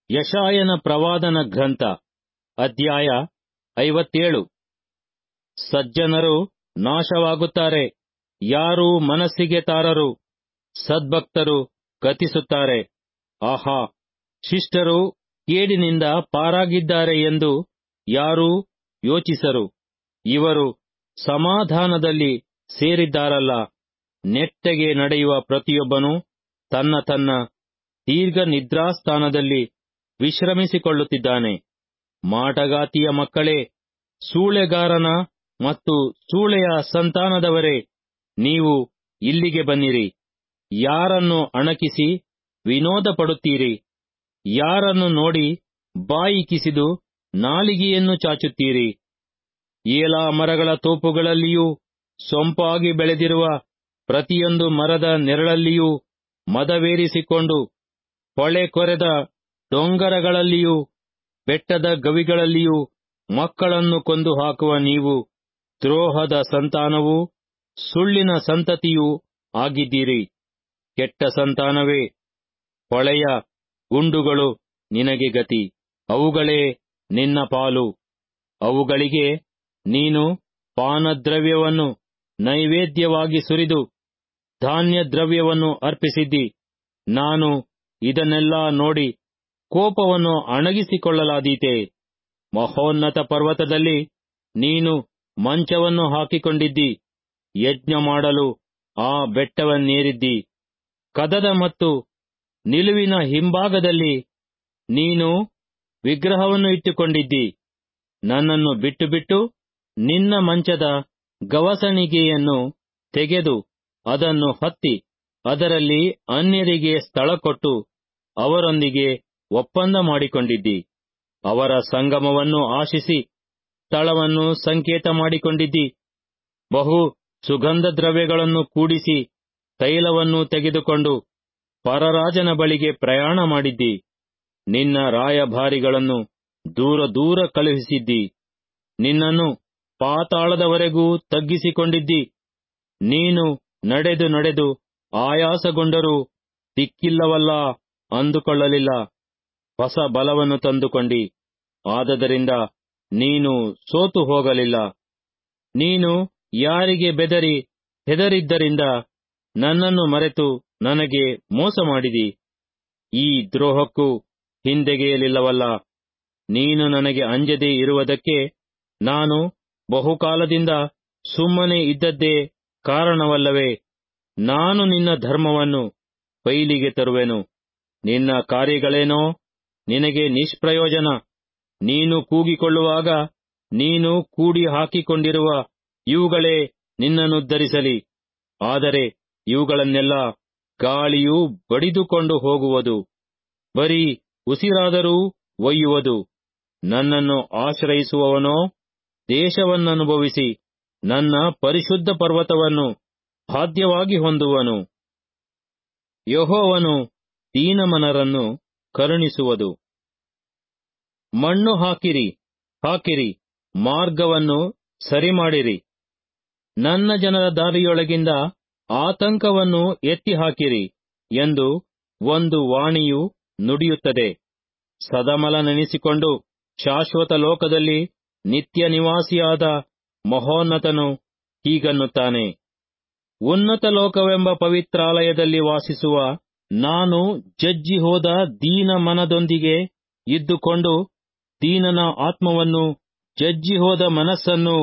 ಯಶಾಯನ ಪ್ರವಾದನ ಗ್ರಂಥ ಅಧ್ಯಾಯ ಐವತ್ತೇಳು ಸಜ್ಜನರು ನಾಶವಾಗುತ್ತಾರೆ ಯಾರೂ ಮನಸ್ಸಿಗೆ ತಾರರು ಸದ್ಭಕ್ತರು ಗತಿಸುತ್ತಾರೆ ಆಹಾ ಶಿಷ್ಟರು ಕೇಡಿನಿಂದ ಪಾರಾಗಿದ್ದಾರೆ ಎಂದು ಯಾರೂ ಯೋಚಿಸರು ಇವರು ಸಮಾಧಾನದಲ್ಲಿ ಸೇರಿದ್ದಾರಲ್ಲ ನೆಟ್ಟಗೆ ನಡೆಯುವ ಪ್ರತಿಯೊಬ್ಬನು ತನ್ನ ತನ್ನ ದೀರ್ಘ ನಿದ್ರಾಸ್ಥಾನದಲ್ಲಿ ವಿಶ್ರಮಿಸಿಕೊಳ್ಳುತ್ತಿದ್ದಾನೆ ಮಾಟಗಾತಿಯ ಮಕ್ಕಳೇ ಸೂಳೆಗಾರನ ಮತ್ತು ಸೂಳೆಯ ಸಂತಾನದವರೇ ನೀವು ಇಲ್ಲಿಗೆ ಬನ್ನಿರಿ ಯಾರನ್ನು ಅಣಕಿಸಿ ವಿನೋದ ಪಡುತ್ತೀರಿ ಯಾರನ್ನು ನೋಡಿ ಬಾಯಿ ಕಿಸಿದು ನಾಲಿಗೆಯನ್ನು ಚಾಚುತ್ತೀರಿ ಏಲಾ ಮರಗಳ ತೋಪುಗಳಲ್ಲಿಯೂ ಸೊಂಪಾಗಿ ಬೆಳೆದಿರುವ ಪ್ರತಿಯೊಂದು ಮರದ ನೆರಳಲ್ಲಿಯೂ ಮದವೇರಿಸಿಕೊಂಡು ಹೊಳೆ ಕೊರೆದ ಡೊಂಗರಗಳಲ್ಲಿಯೂ ಬೆಟ್ಟದ ಗವಿಗಳಲ್ಲಿಯೂ ಮಕ್ಕಳನ್ನು ಕೊಂದು ಹಾಕುವ ನೀವು ದ್ರೋಹದ ಸಂತಾನವೂ ಸುಳ್ಳಿನ ಸಂತತಿಯೂ ಆಗಿದ್ದೀರಿ ಕೆಟ್ಟ ಸಂತಾನವೇ ಹೊಳೆಯ ಗುಂಡುಗಳು ನಿನಗೆ ಗತಿ ಅವುಗಳೇ ನಿನ್ನ ಪಾಲು ಅವುಗಳಿಗೆ ನೀನು ಪಾನದ್ರವ್ಯವನ್ನು ನೈವೇದ್ಯವಾಗಿ ಸುರಿದು ಧಾನ್ಯ ದ್ರವ್ಯವನ್ನು ಅರ್ಪಿಸಿದ್ದಿ ನಾನು ಇದನ್ನೆಲ್ಲಾ ನೋಡಿ ಕೋಪವನ್ನು ಅಣಗಿಸಿಕೊಳ್ಳಲಾದೀತೆ ಮಹೋನ್ನತ ಪರ್ವತದಲ್ಲಿ ನೀನು ಮಂಚವನ್ನು ಹಾಕಿಕೊಂಡಿದ್ದಿ ಯಜ್ಞ ಮಾಡಲು ಆ ಬೆಟ್ಟವನ್ನೇರಿದ್ದಿ ಕದದ ಮತ್ತು ನಿಲುವಿನ ಹಿಂಭಾಗದಲ್ಲಿ ನೀನು ವಿಗ್ರಹವನ್ನು ಇಟ್ಟುಕೊಂಡಿದ್ದಿ ನನ್ನನ್ನು ಬಿಟ್ಟು ಬಿಟ್ಟು ನಿನ್ನ ಮಂಚದ ಗವಸಣಿಗೆಯನ್ನು ತೆಗೆದು ಅದನ್ನು ಹತ್ತಿ ಅದರಲ್ಲಿ ಅನ್ಯರಿಗೆ ಸ್ಥಳ ಕೊಟ್ಟು ಅವರೊಂದಿಗೆ ಒಪ್ಪಂದ ಮಾಡಿಕೊಂಡಿದ್ದಿ ಅವರ ಸಂಗಮವನ್ನು ಆಶಿಸಿ ಸ್ಥಳವನ್ನು ಸಂಕೇತ ಮಾಡಿಕೊಂಡಿದ್ದಿ ಬಹು ಸುಗಂಧ ದ್ರವ್ಯಗಳನ್ನು ಕೂಡಿಸಿ ತೈಲವನ್ನು ತೆಗೆದುಕೊಂಡು ಪರರಾಜನ ಬಳಿಗೆ ಪ್ರಯಾಣ ಮಾಡಿದ್ದಿ ನಿನ್ನ ರಾಯಭಾರಿಗಳನ್ನು ದೂರ ದೂರ ಕಳುಹಿಸಿದ್ದಿ ನಿನ್ನನ್ನು ಪಾತಾಳದವರೆಗೂ ತಗ್ಗಿಸಿಕೊಂಡಿದ್ದಿ ನೀನು ನಡೆದು ನಡೆದು ಆಯಾಸಗೊಂಡರೂ ದಿಕ್ಕಿಲ್ಲವಲ್ಲ ಅಂದುಕೊಳ್ಳಲಿಲ್ಲ ಹೊಸ ಬಲವನ್ನು ತಂದುಕೊಂಡಿ ಆದದರಿಂದ ನೀನು ಸೋತು ಹೋಗಲಿಲ್ಲ ನೀನು ಯಾರಿಗೆ ಬೆದರಿ ಹೆದರಿದ್ದರಿಂದ ನನ್ನನ್ನು ಮರೆತು ನನಗೆ ಮೋಸ ಮಾಡಿದಿ ಈ ದ್ರೋಹಕ್ಕೂ ಹಿಂದೆಗೆಯಲಿಲ್ಲವಲ್ಲ ನೀನು ನನಗೆ ಅಂಜದೆ ಇರುವುದಕ್ಕೆ ನಾನು ಬಹುಕಾಲದಿಂದ ಸುಮ್ಮನೆ ಇದ್ದದ್ದೇ ಕಾರಣವಲ್ಲವೇ ನಾನು ನಿನ್ನ ಧರ್ಮವನ್ನು ಬೈಲಿಗೆ ತರುವೆನು ನಿನ್ನ ಕಾರ್ಯಗಳೇನೋ ನಿನಗೆ ನಿಷ್ಪ್ರಯೋಜನ ನೀನು ಕೂಗಿಕೊಳ್ಳುವಾಗ ನೀನು ಕೂಡಿ ಹಾಕಿಕೊಂಡಿರುವ ಇವುಗಳೇ ನಿನ್ನನ್ನುದ್ಧರಿಸಲಿ ಆದರೆ ಇವುಗಳನ್ನೆಲ್ಲ ಗಾಳಿಯು ಬಡಿದುಕೊಂಡು ಹೋಗುವುದು ಬರೀ ಉಸಿರಾದರೂ ಒಯ್ಯುವುದು ನನ್ನನ್ನು ಆಶ್ರಯಿಸುವವನೋ ದೇಶವನ್ನನುಭವಿಸಿ ನನ್ನ ಪರಿಶುದ್ಧ ಪರ್ವತವನ್ನು ಬಾಧ್ಯವಾಗಿ ಹೊಂದುವನು ಯಹೋವನು ದೀನಮನರನ್ನು ಕರುಣಿಸುವುದು ಮಣ್ಣು ಹಾಕಿರಿ ಹಾಕಿರಿ ಮಾರ್ಗವನ್ನು ಸರಿಮಾಡಿರಿ ನನ್ನ ಜನರ ದಾರಿಯೊಳಗಿಂದ ಆತಂಕವನ್ನು ಎತ್ತಿ ಹಾಕಿರಿ ಎಂದು ಒಂದು ವಾಣಿಯು ನುಡಿಯುತ್ತದೆ ಸದಮಲನೆನಿಸಿಕೊಂಡು ಶಾಶ್ವತ ಲೋಕದಲ್ಲಿ ನಿತ್ಯ ನಿವಾಸಿಯಾದ ಮಹೋನ್ನತನು ಹೀಗನ್ನುತ್ತಾನೆ ಉನ್ನತ ಲೋಕವೆಂಬ ಪವಿತ್ರಾಲಯದಲ್ಲಿ ವಾಸಿಸುವ ನಾನು ಜಜ್ಜಿ ಹೋದ ದೀನ ಮನದೊಂದಿಗೆ ಇದ್ದುಕೊಂಡು ದೀನನ ಆತ್ಮವನ್ನು ಜಜ್ಜಿ ಹೋದ ಮನಸ್ಸನ್ನು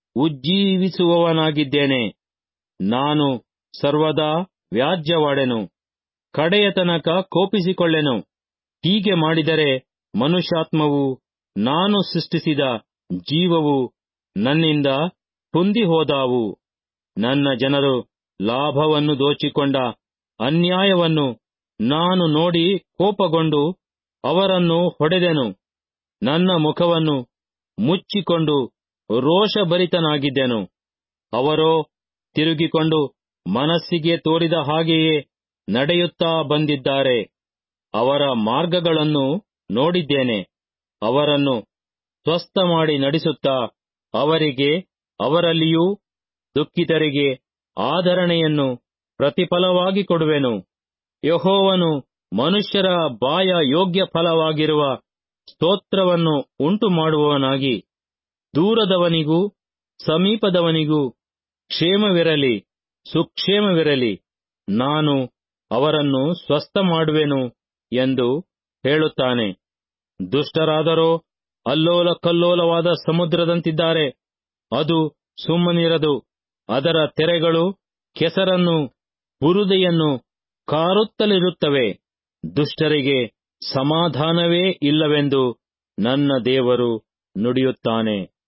ಉಜ್ಜೀವಿಸುವವನಾಗಿದ್ದೇನೆ ನಾನು ಸರ್ವದಾ ವ್ಯಾಜ್ಯವಾಡೆನು ಕಡೆಯ ತನಕ ಕೋಪಿಸಿಕೊಳ್ಳೆನು ಹೀಗೆ ಮಾಡಿದರೆ ಮನುಷ್ಯಾತ್ಮವು ನಾನು ಸೃಷ್ಟಿಸಿದ ಜೀವವು ನನ್ನಿಂದ ಕುಂದಿ ಹೋದಾವು ನನ್ನ ಜನರು ಲಾಭವನ್ನು ದೋಚಿಕೊಂಡ ಅನ್ಯಾಯವನ್ನು ನಾನು ನೋಡಿ ಕೋಪಗೊಂಡು ಅವರನ್ನು ಹೊಡೆದೆನು ನನ್ನ ಮುಖವನ್ನು ಮುಚ್ಚಿಕೊಂಡು ರೋಷಭರಿತನಾಗಿದ್ದೆನು ಅವರೋ ತಿರುಗಿಕೊಂಡು ಮನಸ್ಸಿಗೆ ತೋರಿದ ಹಾಗೆಯೇ ನಡೆಯುತ್ತಾ ಬಂದಿದ್ದಾರೆ ಅವರ ಮಾರ್ಗಗಳನ್ನು ನೋಡಿದ್ದೇನೆ ಅವರನ್ನು ಸ್ವಸ್ಥ ಮಾಡಿ ನಡೆಸುತ್ತಾ ಅವರಿಗೆ ಅವರಲ್ಲಿಯೂ ದುಃಖಿತರಿಗೆ ಆದರಣೆಯನ್ನು ಪ್ರತಿಫಲವಾಗಿ ಕೊಡುವೆನು ಯಹೋವನು ಮನುಷ್ಯರ ಬಾಯ ಯೋಗ್ಯ ಫಲವಾಗಿರುವ ಸ್ತೋತ್ರವನ್ನು ಉಂಟು ಮಾಡುವವನಾಗಿ ದೂರದವನಿಗೂ ಸಮೀಪದವನಿಗೂ ಕ್ಷೇಮವಿರಲಿ ಸುಕ್ಷೇಮವಿರಲಿ ನಾನು ಅವರನ್ನು ಸ್ವಸ್ಥ ಮಾಡುವೆನು ಎಂದು ಹೇಳುತ್ತಾನೆ ದುಷ್ಟರಾದರೋ ಅಲ್ಲೋಲ ಕಲ್ಲೋಲವಾದ ಸಮುದ್ರದಂತಿದ್ದಾರೆ ಅದು ಸುಮ್ಮನಿರದು ಅದರ ತೆರೆಗಳು ಕೆಸರನ್ನು ಬುರುದೆಯನ್ನು ಕಾರುತ್ತಲಿರುತ್ತವೆ ದುಷ್ಟರಿಗೆ ಸಮಾಧಾನವೇ ಇಲ್ಲವೆಂದು ನನ್ನ ದೇವರು ನುಡಿಯುತ್ತಾನೆ